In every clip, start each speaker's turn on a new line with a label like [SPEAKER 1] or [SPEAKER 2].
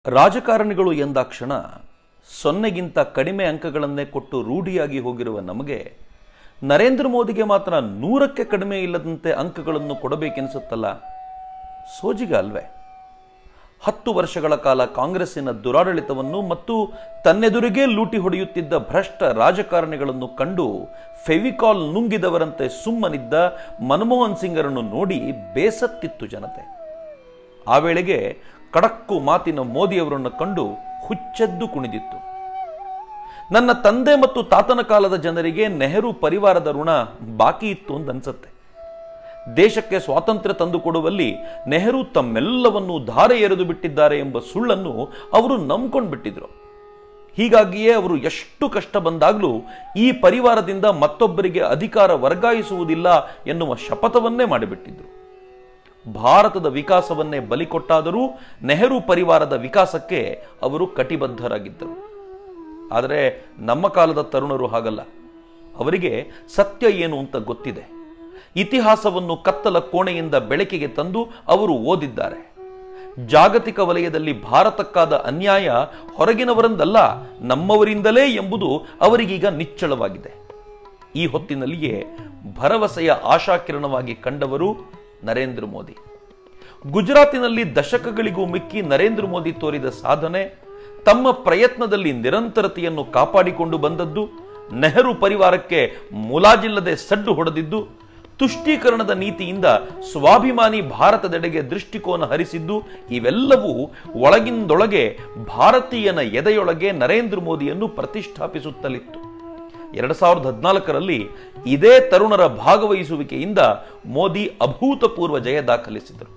[SPEAKER 1] ರಾಜಕಾರಣಿಗಳು ಎಂದಾಕ್ಷಣ ಸೊನ್ನೆಗಿಂತ ಕಡಿಮೆ ಅಂಕಗಳನ್ನೇ ಕೊಟ್ಟು ರೂಢಿಯಾಗಿ ಹೋಗಿರುವ ನಮಗೆ ನರೇಂದ್ರ ಮೋದಿಗೆ ಮಾತ್ರ ನೂರಕ್ಕೆ ಕಡಿಮೆ ಇಲ್ಲದಂತೆ ಅಂಕಗಳನ್ನು ಕೊಡಬೇಕೆನಿಸುತ್ತಲ್ಲ ಸೋಜಿಗ ಅಲ್ವೇ ಹತ್ತು ವರ್ಷಗಳ ಕಾಲ ಕಾಂಗ್ರೆಸ್ಸಿನ ದುರಾಡಳಿತವನ್ನು ಮತ್ತು ತನ್ನೆದುರಿಗೆ ಲೂಟಿ ಹೊಡೆಯುತ್ತಿದ್ದ ಭ್ರಷ್ಟ ರಾಜಕಾರಣಿಗಳನ್ನು ಕಂಡು ಫೆವಿಕಾಲ್ ನುಂಗಿದವರಂತೆ ಸುಮ್ಮನಿದ್ದ ಮನಮೋಹನ್ ಸಿಂಗರನ್ನು ನೋಡಿ ಬೇಸತ್ತಿತ್ತು ಜನತೆ ಆ ವೇಳೆಗೆ ಕಡಕ್ಕು ಮಾತಿನ ಮೋದಿಯವರನ್ನು ಕಂಡು ಹುಚ್ಚೆದ್ದು ಕುಣಿದಿತ್ತು ನನ್ನ ತಂದೆ ಮತ್ತು ತಾತನ ಕಾಲದ ಜನರಿಗೆ ನೆಹರು ಪರಿವಾರದ ಋಣ ಬಾಕಿ ಇತ್ತು ಅಂತ ಅನ್ಸತ್ತೆ ದೇಶಕ್ಕೆ ಸ್ವಾತಂತ್ರ್ಯ ತಂದುಕೊಡುವಲ್ಲಿ ನೆಹರು ತಮ್ಮೆಲ್ಲವನ್ನೂ ಧಾರೆ ಎರೆದು ಬಿಟ್ಟಿದ್ದಾರೆ ಎಂಬ ಸುಳ್ಳನ್ನು ಅವರು ನಂಬ್ಕೊಂಡು ಬಿಟ್ಟಿದ್ರು ಹೀಗಾಗಿಯೇ ಅವರು ಎಷ್ಟು ಕಷ್ಟ ಬಂದಾಗಲೂ ಈ ಪರಿವಾರದಿಂದ ಮತ್ತೊಬ್ಬರಿಗೆ ಅಧಿಕಾರ ವರ್ಗಾಯಿಸುವುದಿಲ್ಲ ಎನ್ನುವ ಶಪಥವನ್ನೇ ಮಾಡಿಬಿಟ್ಟಿದ್ರು ಭಾರತದ ವಿಕಾಸವನ್ನೇ ಬಲಿಕೊಟ್ಟಾದರೂ ನೆಹರು ಪರಿವಾರದ ವಿಕಾಸಕ್ಕೆ ಅವರು ಕಟಿಬದ್ಧರಾಗಿದ್ದರು ಆದರೆ ನಮ್ಮ ಕಾಲದ ತರುಣರು ಹಾಗಲ್ಲ ಅವರಿಗೆ ಸತ್ಯ ಏನು ಅಂತ ಗೊತ್ತಿದೆ ಇತಿಹಾಸವನ್ನು ಕತ್ತಲ ಕೋಣೆಯಿಂದ ಬೆಳಕಿಗೆ ತಂದು ಅವರು ಓದಿದ್ದಾರೆ ಜಾಗತಿಕ ವಲಯದಲ್ಲಿ ಭಾರತಕ್ಕಾದ ಅನ್ಯಾಯ ಹೊರಗಿನವರಂದಲ್ಲ ನಮ್ಮವರಿಂದಲೇ ಎಂಬುದು ಅವರಿಗೀಗ ನಿಚ್ಚಳವಾಗಿದೆ ಈ ಹೊತ್ತಿನಲ್ಲಿಯೇ ಭರವಸೆಯ ಆಶಾಕಿರಣವಾಗಿ ಕಂಡವರು ನರೇಂದ್ರ ಮೋದಿ ಗುಜರಾತಿನಲ್ಲಿ ದಶಕಗಳಿಗೂ ಮಿಕ್ಕಿ ನರೇಂದ್ರ ಮೋದಿ ತೋರಿದ ಸಾಧನೆ ತಮ್ಮ ಪ್ರಯತ್ನದಲ್ಲಿ ನಿರಂತರತೆಯನ್ನು ಕಾಪಾಡಿಕೊಂಡು ಬಂದದ್ದು ನೆಹರು ಪರಿವಾರಕ್ಕೆ ಮುಲಾಜಿಲ್ಲದೆ ಸಡ್ಡು ಹೊಡೆದಿದ್ದು ತುಷ್ಟೀಕರಣದ ನೀತಿಯಿಂದ ಸ್ವಾಭಿಮಾನಿ ಭಾರತದೆಡೆಗೆ ದೃಷ್ಟಿಕೋನ ಹರಿಸಿದ್ದು ಇವೆಲ್ಲವೂ ಒಳಗಿಂದೊಳಗೆ ಭಾರತೀಯನ ಎದೆಯೊಳಗೆ ನರೇಂದ್ರ ಮೋದಿಯನ್ನು ಪ್ರತಿಷ್ಠಾಪಿಸುತ್ತಲಿತ್ತು ಎರಡು ಸಾವಿರದ ಹದಿನಾಲ್ಕರಲ್ಲಿ ಇದೇ ತರುಣರ ಭಾಗವಹಿಸುವಿಕೆಯಿಂದ ಮೋದಿ ಅಭೂತಪೂರ್ವ ಜಯ ದಾಖಲಿಸಿದರು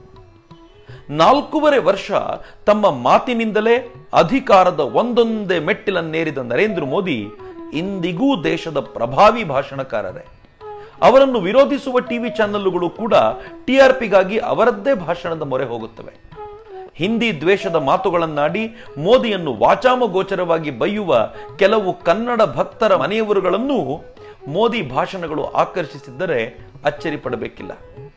[SPEAKER 1] ನಾಲ್ಕೂವರೆ ವರ್ಷ ತಮ್ಮ ಮಾತಿನಿಂದಲೇ ಅಧಿಕಾರದ ಒಂದೊಂದೇ ಮೆಟ್ಟಿಲನ್ನೇರಿದ ನರೇಂದ್ರ ಮೋದಿ ಇಂದಿಗೂ ದೇಶದ ಪ್ರಭಾವಿ ಭಾಷಣಕಾರರೇ ಅವರನ್ನು ವಿರೋಧಿಸುವ ಟಿವಿ ಚಾನೆಲ್ಗಳು ಕೂಡ ಟಿಆರ್ಪಿಗಾಗಿ ಅವರದ್ದೇ ಭಾಷಣದ ಮೊರೆ ಹೋಗುತ್ತವೆ ಹಿಂದಿ ದ್ವೇಷದ ಮಾತುಗಳನ್ನಾಡಿ ಮೋದಿಯನ್ನು ವಾಚಾಮಗೋಚರವಾಗಿ ಬೈಯುವ ಕೆಲವು ಕನ್ನಡ ಭಕ್ತರ ಮನೆಯವರುಗಳನ್ನು ಮೋದಿ ಭಾಷಣಗಳು ಆಕರ್ಷಿಸಿದ್ದರೆ ಅಚ್ಚರಿ ಪಡಬೇಕಿಲ್ಲ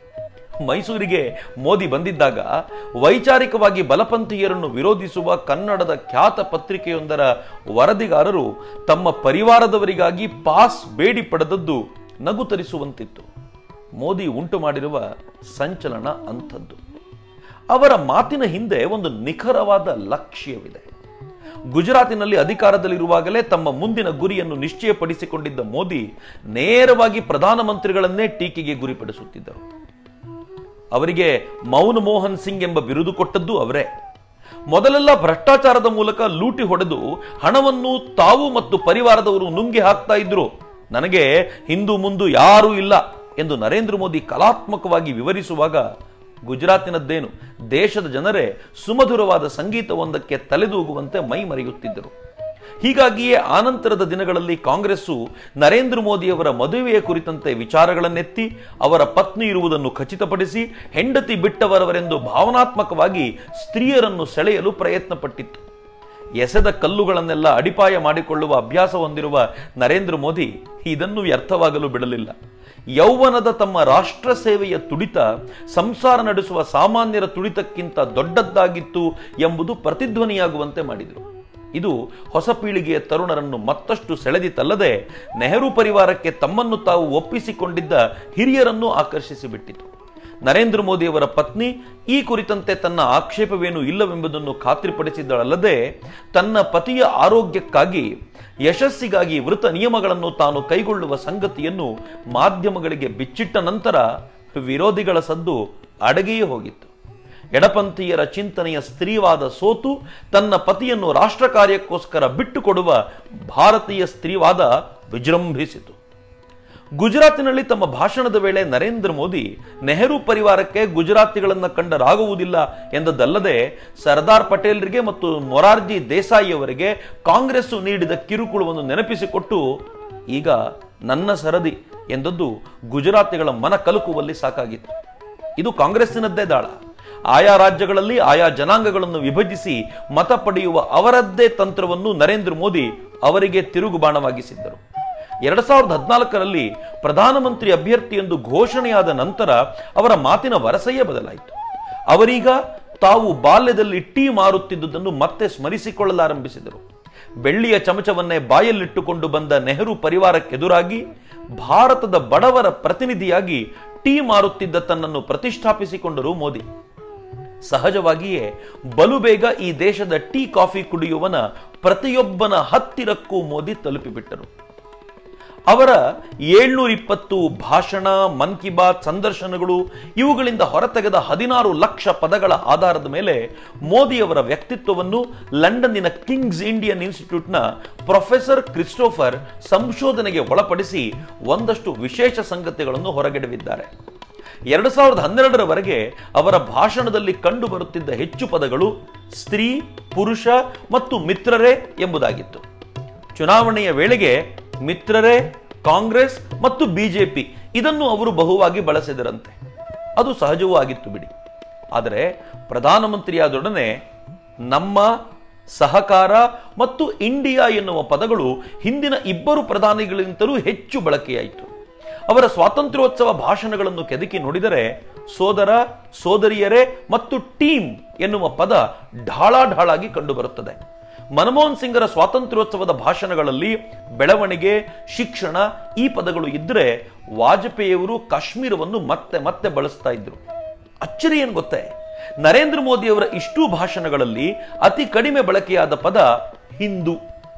[SPEAKER 1] ಮೈಸೂರಿಗೆ ಮೋದಿ ಬಂದಿದ್ದಾಗ ವೈಚಾರಿಕವಾಗಿ ಬಲಪಂಥೀಯರನ್ನು ವಿರೋಧಿಸುವ ಕನ್ನಡದ ಖ್ಯಾತ ಪತ್ರಿಕೆಯೊಂದರ ವರದಿಗಾರರು ತಮ್ಮ ಪರಿವಾರದವರಿಗಾಗಿ ಪಾಸ್ ಬೇಡಿ ಪಡೆದದ್ದು ನಗು ತರಿಸುವಂತಿತ್ತು ಮೋದಿ ಉಂಟು ಮಾಡಿರುವ ಸಂಚಲನ ಅಂಥದ್ದು ಅವರ ಮಾತಿನ ಹಿಂದೆ ಒಂದು ನಿಖರವಾದ ಲಕ್ಷ್ಯವಿದೆ ಗುಜರಾತಿನಲ್ಲಿ ಅಧಿಕಾರದಲ್ಲಿರುವಾಗಲೇ ತಮ್ಮ ಮುಂದಿನ ಗುರಿಯನ್ನು ನಿಶ್ಚಯಪಡಿಸಿಕೊಂಡಿದ್ದ ಮೋದಿ ನೇರವಾಗಿ ಪ್ರಧಾನಮಂತ್ರಿಗಳನ್ನೇ ಟೀಕೆಗೆ ಗುರಿಪಡಿಸುತ್ತಿದ್ದರು ಅವರಿಗೆ ಮೌನ್ ಮೋಹನ್ ಸಿಂಗ್ ಎಂಬ ಬಿರುದು ಕೊಟ್ಟದ್ದು ಅವರೇ ಮೊದಲೆಲ್ಲ ಭ್ರಷ್ಟಾಚಾರದ ಮೂಲಕ ಲೂಟಿ ಹೊಡೆದು ಹಣವನ್ನು ತಾವು ಮತ್ತು ಪರಿವಾರದವರು ನುಂಗಿ ಹಾಕ್ತಾ ಇದ್ರು ನನಗೆ ಹಿಂದು ಮುಂದು ಯಾರೂ ಇಲ್ಲ ಎಂದು ನರೇಂದ್ರ ಮೋದಿ ಕಲಾತ್ಮಕವಾಗಿ ವಿವರಿಸುವಾಗ ಗುಜರಾತಿನದ್ದೇನು ದೇಶದ ಜನರೇ ಸುಮಧುರವಾದ ಸಂಗೀತವೊಂದಕ್ಕೆ ತಲೆದೂಗುವಂತೆ ಮೈ ಮರೆಯುತ್ತಿದ್ದರು ಹೀಗಾಗಿಯೇ ಆನಂತರದ ದಿನಗಳಲ್ಲಿ ಕಾಂಗ್ರೆಸ್ಸು ನರೇಂದ್ರ ಮೋದಿಯವರ ಮದುವೆಯ ಕುರಿತಂತೆ ವಿಚಾರಗಳನ್ನೆತ್ತಿ ಅವರ ಪತ್ನಿ ಇರುವುದನ್ನು ಖಚಿತಪಡಿಸಿ ಹೆಂಡತಿ ಬಿಟ್ಟವರವರೆಂದು ಭಾವನಾತ್ಮಕವಾಗಿ ಸ್ತ್ರೀಯರನ್ನು ಸೆಳೆಯಲು ಪ್ರಯತ್ನ ಪಟ್ಟಿತ್ತು ಎಸೆದ ಕಲ್ಲುಗಳನ್ನೆಲ್ಲ ಅಡಿಪಾಯ ಮಾಡಿಕೊಳ್ಳುವ ಅಭ್ಯಾಸ ಹೊಂದಿರುವ ನರೇಂದ್ರ ಮೋದಿ ಇದನ್ನು ವ್ಯರ್ಥವಾಗಲು ಬಿಡಲಿಲ್ಲ ಯೌವನದ ತಮ್ಮ ರಾಷ್ಟ್ರ ಸೇವೆಯ ತುಡಿತ ಸಂಸಾರ ನಡೆಸುವ ಸಾಮಾನ್ಯರ ತುಡಿತಕ್ಕಿಂತ ದೊಡ್ಡದ್ದಾಗಿತ್ತು ಎಂಬುದು ಪ್ರತಿಧ್ವನಿಯಾಗುವಂತೆ ಮಾಡಿದರು ಇದು ಹೊಸ ಪೀಳಿಗೆಯ ತರುಣರನ್ನು ಮತ್ತಷ್ಟು ಸೆಳೆದಿತಲ್ಲದೆ ನೆಹರು ಪರಿವಾರಕ್ಕೆ ತಮ್ಮನ್ನು ತಾವು ಒಪ್ಪಿಸಿಕೊಂಡಿದ್ದ ಹಿರಿಯರನ್ನು ಆಕರ್ಷಿಸಿಬಿಟ್ಟಿತು ನರೇಂದ್ರ ಮೋದಿಯವರ ಪತ್ನಿ ಈ ಕುರಿತಂತೆ ತನ್ನ ಆಕ್ಷೇಪವೇನೂ ಇಲ್ಲವೆಂಬುದನ್ನು ಖಾತ್ರಿಪಡಿಸಿದಳಲ್ಲದೆ ತನ್ನ ಪತಿಯ ಆರೋಗ್ಯಕ್ಕಾಗಿ ಯಶಸ್ಸಿಗಾಗಿ ವೃತ ನಿಯಮಗಳನ್ನು ತಾನು ಕೈಗೊಳ್ಳುವ ಸಂಗತಿಯನ್ನು ಮಾಧ್ಯಮಗಳಿಗೆ ಬಿಚ್ಚಿಟ್ಟ ನಂತರ ವಿರೋಧಿಗಳ ಸದ್ದು ಅಡಗಿಯೇ ಹೋಗಿತ್ತು ಎಡಪಂಥೀಯರ ಚಿಂತನೆಯ ಸ್ತ್ರೀವಾದ ಸೋತು ತನ್ನ ಪತಿಯನ್ನು ರಾಷ್ಟ್ರ ಕಾರ್ಯಕ್ಕೋಸ್ಕರ ಬಿಟ್ಟುಕೊಡುವ ಭಾರತೀಯ ಸ್ತ್ರೀವಾದ ವಿಜೃಂಭಿಸಿತು ಗುಜರಾತಿನಲ್ಲಿ ತಮ್ಮ ಭಾಷಣದ ವೇಳೆ ನರೇಂದ್ರ ಮೋದಿ ನೆಹರು ಪರಿವಾರಕ್ಕೆ ಗುಜರಾತಿಗಳನ್ನು ಕಂಡರಾಗುವುದಿಲ್ಲ ಎಂದದ್ದಲ್ಲದೆ ಸರ್ದಾರ್ ಪಟೇಲ್ರಿಗೆ ಮತ್ತು ಮೊರಾರ್ಜಿ ದೇಸಾಯಿಯವರಿಗೆ ಕಾಂಗ್ರೆಸ್ಸು ನೀಡಿದ ಕಿರುಕುಳವನ್ನು ನೆನಪಿಸಿಕೊಟ್ಟು ಈಗ ನನ್ನ ಸರದಿ ಎಂದದ್ದು ಗುಜರಾತಿಗಳ ಮನ ಕಲುಕುವಲ್ಲಿ ಸಾಕಾಗಿತ್ತು ಇದು ಕಾಂಗ್ರೆಸ್ಸಿನದ್ದೇ ದಾಳ ಆಯಾ ರಾಜ್ಯಗಳಲ್ಲಿ ಆಯಾ ಜನಾಂಗಗಳನ್ನು ವಿಭಜಿಸಿ ಮತ ಪಡೆಯುವ ಅವರದ್ದೇ ತಂತ್ರವನ್ನು ನರೇಂದ್ರ ಮೋದಿ ಅವರಿಗೆ ತಿರುಗುಬಾಣವಾಗಿಸಿದ್ದರು ಎರಡ್ ಸಾವಿರದ ಹದಿನಾಲ್ಕರಲ್ಲಿ ಪ್ರಧಾನಮಂತ್ರಿ ಅಭ್ಯರ್ಥಿ ಎಂದು ಘೋಷಣೆಯಾದ ನಂತರ ಅವರ ಮಾತಿನ ವರಸೆಯೇ ಬದಲಾಯಿತು ಅವರೀಗ ತಾವು ಬಾಲ್ಯದಲ್ಲಿ ಟೀ ಮಾರುತ್ತಿದ್ದುದನ್ನು ಮತ್ತೆ ಸ್ಮರಿಸಿಕೊಳ್ಳಲಾರಂಭಿಸಿದರು ಬೆಳ್ಳಿಯ ಚಮಚವನ್ನೇ ಬಾಯಲ್ಲಿಟ್ಟುಕೊಂಡು ಬಂದ ನೆಹರು ಪರಿವಾರಕ್ಕೆದುರಾಗಿ ಭಾರತದ ಬಡವರ ಪ್ರತಿನಿಧಿಯಾಗಿ ಟೀ ಮಾರುತ್ತಿದ್ದ ತನ್ನನ್ನು ಪ್ರತಿಷ್ಠಾಪಿಸಿಕೊಂಡರು ಮೋದಿ ಸಹಜವಾಗಿಯೇ ಬಲು ಬೇಗ ಈ ದೇಶದ ಟೀ ಕಾಫಿ ಕುಡಿಯುವನ ಪ್ರತಿಯೊಬ್ಬನ ಹತ್ತಿರಕ್ಕೂ ಮೋದಿ ತಲುಪಿಬಿಟ್ಟರು ಅವರ ಏಳ್ನೂರ ಇಪ್ಪತ್ತು ಭಾಷಣ ಮನ್ ಕಿ ಬಾತ್ ಸಂದರ್ಶನಗಳು ಇವುಗಳಿಂದ ಹೊರತೆಗೆದ ಹದಿನಾರು ಲಕ್ಷ ಪದಗಳ ಆಧಾರದ ಮೇಲೆ ಮೋದಿಯವರ ವ್ಯಕ್ತಿತ್ವವನ್ನು ಲಂಡನ್ನಿನ ಕಿಂಗ್ಸ್ ಇಂಡಿಯನ್ ಇನ್ಸ್ಟಿಟ್ಯೂಟ್ನ ಪ್ರೊಫೆಸರ್ ಕ್ರಿಸ್ಟೋಫರ್ ಸಂಶೋಧನೆಗೆ ಒಳಪಡಿಸಿ ಒಂದಷ್ಟು ವಿಶೇಷ ಸಂಗತಿಗಳನ್ನು ಹೊರಗೆಡವಿದ್ದಾರೆ ಎರಡು ಸಾವಿರದ ಹನ್ನೆರಡರವರೆಗೆ ಅವರ ಭಾಷಣದಲ್ಲಿ ಕಂಡು ಬರುತ್ತಿದ್ದ ಹೆಚ್ಚು ಪದಗಳು ಸ್ತ್ರೀ ಪುರುಷ ಮತ್ತು ಮಿತ್ರರೇ ಎಂಬುದಾಗಿತ್ತು ಚುನಾವಣೆಯ ವೇಳೆಗೆ ಮಿತ್ರರೇ ಕಾಂಗ್ರೆಸ್ ಮತ್ತು ಬಿಜೆಪಿ ಇದನ್ನು ಅವರು ಬಹುವಾಗಿ ಬಳಸಿದರಂತೆ ಅದು ಸಹಜವೂ ಆಗಿತ್ತು ಬಿಡಿ ಆದರೆ ಪ್ರಧಾನಮಂತ್ರಿಯಾದೊಡನೆ ನಮ್ಮ ಸಹಕಾರ ಮತ್ತು ಇಂಡಿಯಾ ಎನ್ನುವ ಪದಗಳು ಹಿಂದಿನ ಇಬ್ಬರು ಪ್ರಧಾನಿಗಳಿಗಿಂತಲೂ ಹೆಚ್ಚು ಬಳಕೆಯಾಯಿತು ಅವರ ಸ್ವಾತಂತ್ರ್ಯೋತ್ಸವ ಭಾಷಣಗಳನ್ನು ಕೆದಕಿ ನೋಡಿದರೆ ಸೋದರ ಸೋದರಿಯರೇ ಮತ್ತು ಟೀಮ್ ಎನ್ನುವ ಪದ ಢಾಳಾಢಾಳಾಗಿ ಕಂಡುಬರುತ್ತದೆ ಮನಮೋಹನ್ ಸಿಂಗರ ಸ್ವಾತಂತ್ರ್ಯೋತ್ಸವದ ಭಾಷಣಗಳಲ್ಲಿ ಬೆಳವಣಿಗೆ ಶಿಕ್ಷಣ ಈ ಪದಗಳು ಇದ್ದರೆ ವಾಜಪೇಯಿಯವರು ಕಾಶ್ಮೀರವನ್ನು ಮತ್ತೆ ಮತ್ತೆ ಬಳಸ್ತಾ ಇದ್ರು ಅಚ್ಚರಿ ಏನ್ ಗೊತ್ತೇ ನರೇಂದ್ರ ಮೋದಿ ಅವರ ಇಷ್ಟೂ ಭಾಷಣಗಳಲ್ಲಿ ಅತಿ ಕಡಿಮೆ ಬಳಕೆಯಾದ ಪದ ಹಿಂದೂ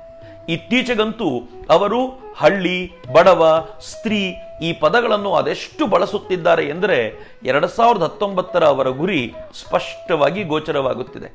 [SPEAKER 1] ಇತ್ತೀಚೆಗಂತೂ ಅವರು ಹಳ್ಳಿ ಬಡವ ಸ್ತ್ರೀ ಈ ಪದಗಳನ್ನು ಅದೆಷ್ಟು ಬಳಸುತ್ತಿದ್ದಾರೆ ಎಂದರೆ ಎರಡ್ ಸಾವಿರದ ಹತ್ತೊಂಬತ್ತರ ಅವರ ಗುರಿ ಸ್ಪಷ್ಟವಾಗಿ ಗೋಚರವಾಗುತ್ತಿದೆ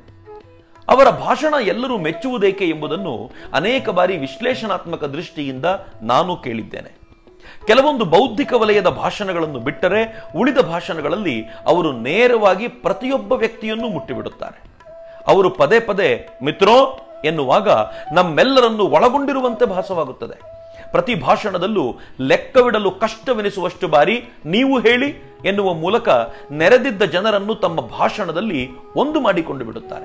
[SPEAKER 1] ಅವರ ಭಾಷಣ ಎಲ್ಲರೂ ಮೆಚ್ಚುವುದೇಕೆ ಎಂಬುದನ್ನು ಅನೇಕ ಬಾರಿ ವಿಶ್ಲೇಷಣಾತ್ಮಕ ದೃಷ್ಟಿಯಿಂದ ನಾನು ಕೇಳಿದ್ದೇನೆ ಕೆಲವೊಂದು ಬೌದ್ಧಿಕ ವಲಯದ ಭಾಷಣಗಳನ್ನು ಬಿಟ್ಟರೆ ಉಳಿದ ಭಾಷಣಗಳಲ್ಲಿ ಅವರು ನೇರವಾಗಿ ಪ್ರತಿಯೊಬ್ಬ ವ್ಯಕ್ತಿಯನ್ನು ಮುಟ್ಟಿಬಿಡುತ್ತಾರೆ ಅವರು ಪದೇ ಪದೇ ಮಿತ್ರೋ ಎನ್ನುವಾಗ ನಮ್ಮೆಲ್ಲರನ್ನು ಒಳಗೊಂಡಿರುವಂತೆ ಭಾಸವಾಗುತ್ತದೆ ಪ್ರತಿ ಭಾಷಣದಲ್ಲೂ ಲೆಕ್ಕವಿಡಲು ಕಷ್ಟವೆನಿಸುವಷ್ಟು ಬಾರಿ ನೀವು ಹೇಳಿ ಎನ್ನುವ ಮೂಲಕ ನೆರೆದಿದ್ದ ಜನರನ್ನು ತಮ್ಮ ಭಾಷಣದಲ್ಲಿ ಒಂದು ಮಾಡಿಕೊಂಡು ಬಿಡುತ್ತಾರೆ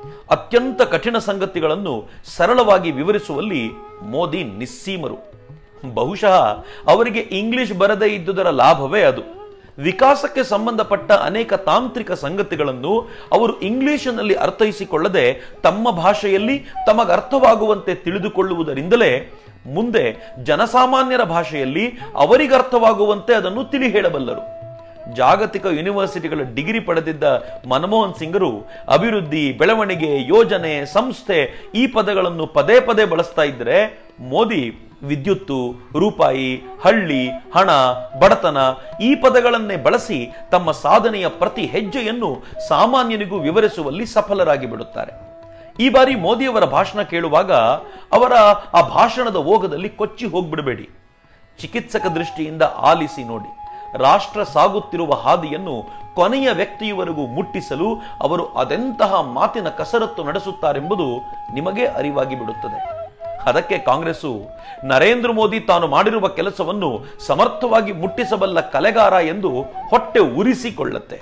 [SPEAKER 1] ಅತ್ಯಂತ ಕಠಿಣ ಸಂಗತಿಗಳನ್ನು ಸರಳವಾಗಿ ವಿವರಿಸುವಲ್ಲಿ ಮೋದಿ ನಿಸ್ಸೀಮರು ಬಹುಶಃ ಅವರಿಗೆ ಇಂಗ್ಲಿಷ್ ಬರದೇ ಇದ್ದುದರ ಲಾಭವೇ ಅದು ವಿಕಾಸಕ್ಕೆ ಸಂಬಂಧಪಟ್ಟ ಅನೇಕ ತಾಂತ್ರಿಕ ಸಂಗತಿಗಳನ್ನು ಅವರು ಇಂಗ್ಲಿಷಿನಲ್ಲಿ ಅರ್ಥೈಸಿಕೊಳ್ಳದೆ ತಮ್ಮ ಭಾಷೆಯಲ್ಲಿ ತಮಗ ಅರ್ಥವಾಗುವಂತೆ ತಿಳಿದುಕೊಳ್ಳುವುದರಿಂದಲೇ ಮುಂದೆ ಜನಸಾಮಾನ್ಯರ ಭಾಷೆಯಲ್ಲಿ ಅವರಿಗರ್ಥವಾಗುವಂತೆ ಅದನ್ನು ತಿಳಿ ಹೇಳಬಲ್ಲರು ಜಾಗತಿಕ ಯೂನಿವರ್ಸಿಟಿಗಳ ಡಿಗ್ರಿ ಪಡೆದಿದ್ದ ಮನಮೋಹನ್ ಸಿಂಗರು ಅಭಿವೃದ್ಧಿ ಬೆಳವಣಿಗೆ ಯೋಜನೆ ಸಂಸ್ಥೆ ಈ ಪದಗಳನ್ನು ಪದೇ ಪದೇ ಬಳಸ್ತಾ ಇದ್ದರೆ ಮೋದಿ ವಿದ್ಯುತ್ತು ರೂಪಾಯಿ ಹಳ್ಳಿ ಹಣ ಬಡತನ ಈ ಪದಗಳನ್ನೇ ಬಳಸಿ ತಮ್ಮ ಸಾಧನೆಯ ಪ್ರತಿ ಹೆಜ್ಜೆಯನ್ನು ಸಾಮಾನ್ಯನಿಗೂ ವಿವರಿಸುವಲ್ಲಿ ಸಫಲರಾಗಿ ಬಿಡುತ್ತಾರೆ ಈ ಬಾರಿ ಮೋದಿಯವರ ಭಾಷಣ ಕೇಳುವಾಗ ಅವರ ಆ ಭಾಷಣದ ಓಗದಲ್ಲಿ ಕೊಚ್ಚಿ ಹೋಗ್ಬಿಡಬೇಡಿ ಚಿಕಿತ್ಸಕ ದೃಷ್ಟಿಯಿಂದ ಆಲಿಸಿ ನೋಡಿ ರಾಷ್ಟ್ರ ಸಾಗುತ್ತಿರುವ ಹಾದಿಯನ್ನು ಕೊನೆಯ ವ್ಯಕ್ತಿಯವರೆಗೂ ಮುಟ್ಟಿಸಲು ಅವರು ಅದೆಂತಹ ಮಾತಿನ ಕಸರತ್ತು ನಡೆಸುತ್ತಾರೆಂಬುದು ನಿಮಗೆ ಅರಿವಾಗಿ ಬಿಡುತ್ತದೆ ಅದಕ್ಕೆ ಕಾಂಗ್ರೆಸ್ಸು ನರೇಂದ್ರ ಮೋದಿ ತಾನು ಮಾಡಿರುವ ಕೆಲಸವನ್ನು ಸಮರ್ಥವಾಗಿ ಮುಟ್ಟಿಸಬಲ್ಲ ಕಲೆಗಾರ ಎಂದು ಹೊಟ್ಟೆ ಉರಿಸಿಕೊಳ್ಳುತ್ತೆ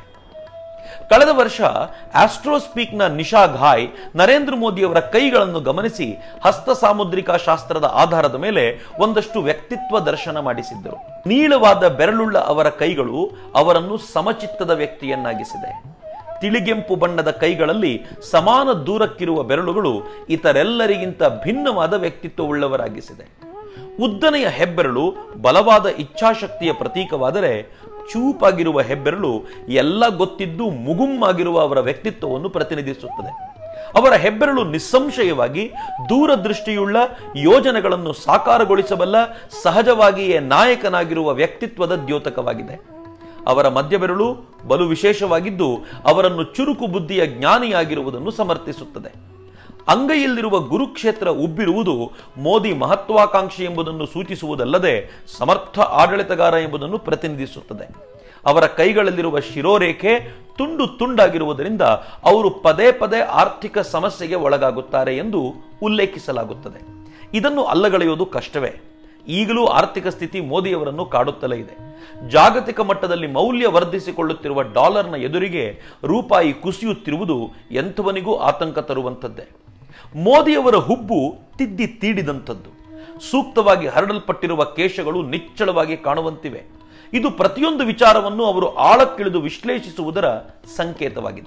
[SPEAKER 1] ಕಳೆದ ವರ್ಷ ಆಸ್ಟ್ರೋಸ್ಪೀಕ್ನ ನಿಶಾ ಘಾಯ್ ನರೇಂದ್ರ ಮೋದಿಯವರ ಕೈಗಳನ್ನು ಗಮನಿಸಿ ಹಸ್ತ ಸಾಮುದ್ರಿಕಾ ಶಾಸ್ತ್ರದ ಆಧಾರದ ಮೇಲೆ ಒಂದಷ್ಟು ವ್ಯಕ್ತಿತ್ವ ದರ್ಶನ ಮಾಡಿಸಿದ್ದರು ನೀಳವಾದ ಬೆರಳುಳ್ಳ ಅವರ ಕೈಗಳು ಅವರನ್ನು ಸಮಚಿತ್ತದ ವ್ಯಕ್ತಿಯನ್ನಾಗಿಸಿದೆ ತಿಳಿಗೆಂಪು ಬಣ್ಣದ ಕೈಗಳಲ್ಲಿ ಸಮಾನ ದೂರಕ್ಕಿರುವ ಬೆರಳುಗಳು ಇತರೆಲ್ಲರಿಗಿಂತ ಭಿನ್ನವಾದ ವ್ಯಕ್ತಿತ್ವವುಳ್ಳವರಾಗಿಸಿದೆ ಉದ್ದನೆಯ ಹೆಬ್ಬೆರಳು ಬಲವಾದ ಇಚ್ಛಾಶಕ್ತಿಯ ಪ್ರತೀಕವಾದರೆ ಚೂಪಾಗಿರುವ ಹೆಬ್ಬೆರಳು ಎಲ್ಲ ಗೊತ್ತಿದ್ದು ಮುಗುಮ್ಮಾಗಿರುವ ಅವರ ವ್ಯಕ್ತಿತ್ವವನ್ನು ಪ್ರತಿನಿಧಿಸುತ್ತದೆ ಅವರ ಹೆಬ್ಬೆರಳು ನಿಸ್ಸಂಶಯವಾಗಿ ದೂರದೃಷ್ಟಿಯುಳ್ಳ ಯೋಜನೆಗಳನ್ನು ಸಾಕಾರಗೊಳಿಸಬಲ್ಲ ಸಹಜವಾಗಿಯೇ ನಾಯಕನಾಗಿರುವ ವ್ಯಕ್ತಿತ್ವದ ದ್ಯೋತಕವಾಗಿದೆ ಅವರ ಮಧ್ಯಬೆರಳು ಬಲು ವಿಶೇಷವಾಗಿದ್ದು ಅವರನ್ನು ಚುರುಕು ಬುದ್ಧಿಯ ಜ್ಞಾನಿಯಾಗಿರುವುದನ್ನು ಸಮರ್ಥಿಸುತ್ತದೆ ಅಂಗೈಯಲ್ಲಿರುವ ಗುರುಕ್ಷೇತ್ರ ಉಬ್ಬಿರುವುದು ಮೋದಿ ಮಹತ್ವಾಕಾಂಕ್ಷಿ ಎಂಬುದನ್ನು ಸೂಚಿಸುವುದಲ್ಲದೆ ಸಮರ್ಥ ಆಡಳಿತಗಾರ ಎಂಬುದನ್ನು ಪ್ರತಿನಿಧಿಸುತ್ತದೆ ಅವರ ಕೈಗಳಲ್ಲಿರುವ ಶಿರೋರೇಖೆ ತುಂಡು ತುಂಡಾಗಿರುವುದರಿಂದ ಅವರು ಪದೇ ಪದೇ ಆರ್ಥಿಕ ಸಮಸ್ಯೆಗೆ ಒಳಗಾಗುತ್ತಾರೆ ಎಂದು ಉಲ್ಲೇಖಿಸಲಾಗುತ್ತದೆ ಇದನ್ನು ಅಲ್ಲಗಳೆಯುವುದು ಕಷ್ಟವೇ ಈಗಲೂ ಆರ್ಥಿಕ ಸ್ಥಿತಿ ಮೋದಿಯವರನ್ನು ಕಾಡುತ್ತಲೇ ಇದೆ ಜಾಗತಿಕ ಮಟ್ಟದಲ್ಲಿ ಮೌಲ್ಯ ವರ್ಧಿಸಿಕೊಳ್ಳುತ್ತಿರುವ ಡಾಲರ್ನ ಎದುರಿಗೆ ರೂಪಾಯಿ ಕುಸಿಯುತ್ತಿರುವುದು ಎಂಥವನಿಗೂ ಆತಂಕ ತರುವಂಥದ್ದೇ ಮೋದಿಯವರ ಹುಬ್ಬು ತಿದ್ದಿ ತೀಡಿದಂಥದ್ದು ಸೂಕ್ತವಾಗಿ ಹರಡಲ್ಪಟ್ಟಿರುವ ಕೇಶಗಳು ನಿಚ್ಚಳವಾಗಿ ಕಾಣುವಂತಿವೆ ಇದು ಪ್ರತಿಯೊಂದು ವಿಚಾರವನ್ನು ಅವರು ಆಳಕ್ಕಿಳಿದು ವಿಶ್ಲೇಷಿಸುವುದರ ಸಂಕೇತವಾಗಿದೆ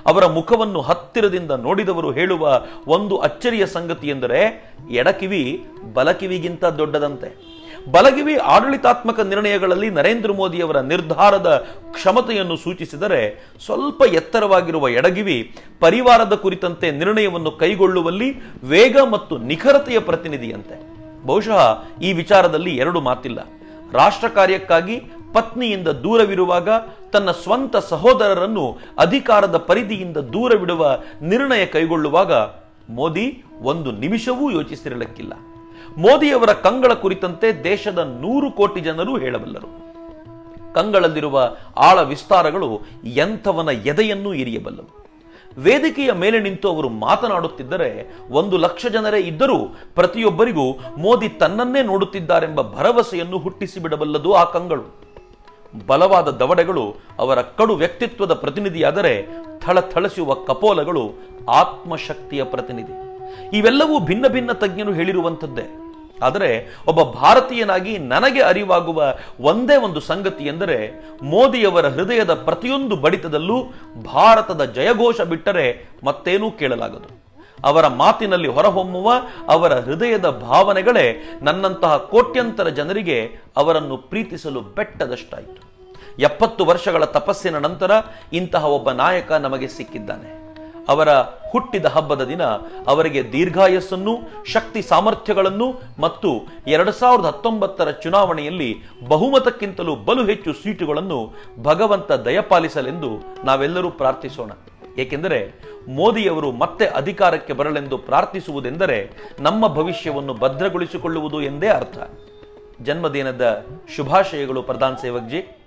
[SPEAKER 1] ಅವರ ಮುಖವನ್ನು ಹತ್ತಿರದಿಂದ ನೋಡಿದವರು ಹೇಳುವ ಒಂದು ಅಚ್ಚರಿಯ ಸಂಗತಿ ಎಂದರೆ ಎಡಕಿವಿ ಬಲಕಿವಿಗಿಂತ ದೊಡ್ಡದಂತೆ ಬಲಗಿವಿ ಆಡಳಿತಾತ್ಮಕ ನಿರ್ಣಯಗಳಲ್ಲಿ ನರೇಂದ್ರ ಮೋದಿಯವರ ನಿರ್ಧಾರದ ಕ್ಷಮತೆಯನ್ನು ಸೂಚಿಸಿದರೆ ಸ್ವಲ್ಪ ಎತ್ತರವಾಗಿರುವ ಎಡಗಿವಿ ಪರಿವಾರದ ಕುರಿತಂತೆ ನಿರ್ಣಯವನ್ನು ಕೈಗೊಳ್ಳುವಲ್ಲಿ ವೇಗ ಮತ್ತು ನಿಖರತೆಯ ಪ್ರತಿನಿಧಿಯಂತೆ ಬಹುಶಃ ಈ ವಿಚಾರದಲ್ಲಿ ಎರಡು ಮಾತಿಲ್ಲ ರಾಷ್ಟ್ರ ಕಾರ್ಯಕ್ಕಾಗಿ ಪತ್ನಿಯಿಂದ ದೂರವಿರುವಾಗ ತನ್ನ ಸ್ವಂತ ಸಹೋದರರನ್ನು ಅಧಿಕಾರದ ಪರಿಧಿಯಿಂದ ದೂರವಿಡುವ ನಿರ್ಣಯ ಕೈಗೊಳ್ಳುವಾಗ ಮೋದಿ ಒಂದು ನಿಮಿಷವೂ ಯೋಚಿಸಿರಲಿಕ್ಕಿಲ್ಲ ಮೋದಿಯವರ ಕಂಗಳ ಕುರಿತಂತೆ ದೇಶದ ನೂರು ಕೋಟಿ ಜನರು ಹೇಳಬಲ್ಲರು ಕಂಗಳಲ್ಲಿರುವ ಆಳ ವಿಸ್ತಾರಗಳು ಎಂಥವನ ಎದೆಯನ್ನೂ ಇರಿಯಬಲ್ಲವು ವೇದಿಕೆಯ ಮೇಲೆ ನಿಂತು ಅವರು ಮಾತನಾಡುತ್ತಿದ್ದರೆ ಒಂದು ಲಕ್ಷ ಜನರೇ ಇದ್ದರೂ ಪ್ರತಿಯೊಬ್ಬರಿಗೂ ಮೋದಿ ತನ್ನನ್ನೇ ನೋಡುತ್ತಿದ್ದಾರೆಂಬ ಭರವಸೆಯನ್ನು ಹುಟ್ಟಿಸಿಬಿಡಬಲ್ಲದು ಆ ಕಂಗಳು ಬಲವಾದ ದವಡೆಗಳು ಅವರ ಕಡು ವ್ಯಕ್ತಿತ್ವದ ಪ್ರತಿನಿಧಿಯಾದರೆ ಥಳಥಳಸುವ ಕಪೋಲಗಳು ಆತ್ಮಶಕ್ತಿಯ ಪ್ರತಿನಿಧಿ ಇವೆಲ್ಲವೂ ಭಿನ್ನ ಭಿನ್ನ ತಜ್ಞರು ಹೇಳಿರುವಂಥದ್ದೇ ಆದರೆ ಒಬ್ಬ ಭಾರತೀಯನಾಗಿ ನನಗೆ ಅರಿವಾಗುವ ಒಂದೇ ಒಂದು ಸಂಗತಿ ಎಂದರೆ ಮೋದಿಯವರ ಹೃದಯದ ಪ್ರತಿಯೊಂದು ಬಡಿತದಲ್ಲೂ ಭಾರತದ ಜಯಘೋಷ ಬಿಟ್ಟರೆ ಮತ್ತೇನೂ ಕೇಳಲಾಗದು ಅವರ ಮಾತಿನಲ್ಲಿ ಹೊರಹೊಮ್ಮುವ ಅವರ ಹೃದಯದ ಭಾವನೆಗಳೇ ನನ್ನಂತಹ ಕೋಟ್ಯಂತರ ಜನರಿಗೆ ಅವರನ್ನು ಪ್ರೀತಿಸಲು ಬೆಟ್ಟದಷ್ಟಾಯಿತು ಎಪ್ಪತ್ತು ವರ್ಷಗಳ ತಪಸ್ಸಿನ ನಂತರ ಇಂತಹ ಒಬ್ಬ ನಾಯಕ ನಮಗೆ ಸಿಕ್ಕಿದ್ದಾನೆ ಅವರ ಹುಟ್ಟಿದ ಹಬ್ಬದ ದಿನ ಅವರಿಗೆ ದೀರ್ಘಾಯಸ್ಸನ್ನು ಶಕ್ತಿ ಸಾಮರ್ಥ್ಯಗಳನ್ನು ಮತ್ತು ಎರಡು ಸಾವಿರದ ಹತ್ತೊಂಬತ್ತರ ಚುನಾವಣೆಯಲ್ಲಿ ಬಹುಮತಕ್ಕಿಂತಲೂ ಬಲು ಹೆಚ್ಚು ಸೀಟುಗಳನ್ನು ಭಗವಂತ ದಯಪಾಲಿಸಲೆಂದು ನಾವೆಲ್ಲರೂ ಪ್ರಾರ್ಥಿಸೋಣ ಏಕೆಂದರೆ ಮೋದಿಯವರು ಮತ್ತೆ ಅಧಿಕಾರಕ್ಕೆ ಬರಲೆಂದು ಪ್ರಾರ್ಥಿಸುವುದೆಂದರೆ ನಮ್ಮ ಭವಿಷ್ಯವನ್ನು ಭದ್ರಗೊಳಿಸಿಕೊಳ್ಳುವುದು ಎಂದೇ ಅರ್ಥ ಜನ್ಮದಿನದ ಶುಭಾಶಯಗಳು ಪ್ರಧಾನ್ ಸೇವಕ್ ಜಿ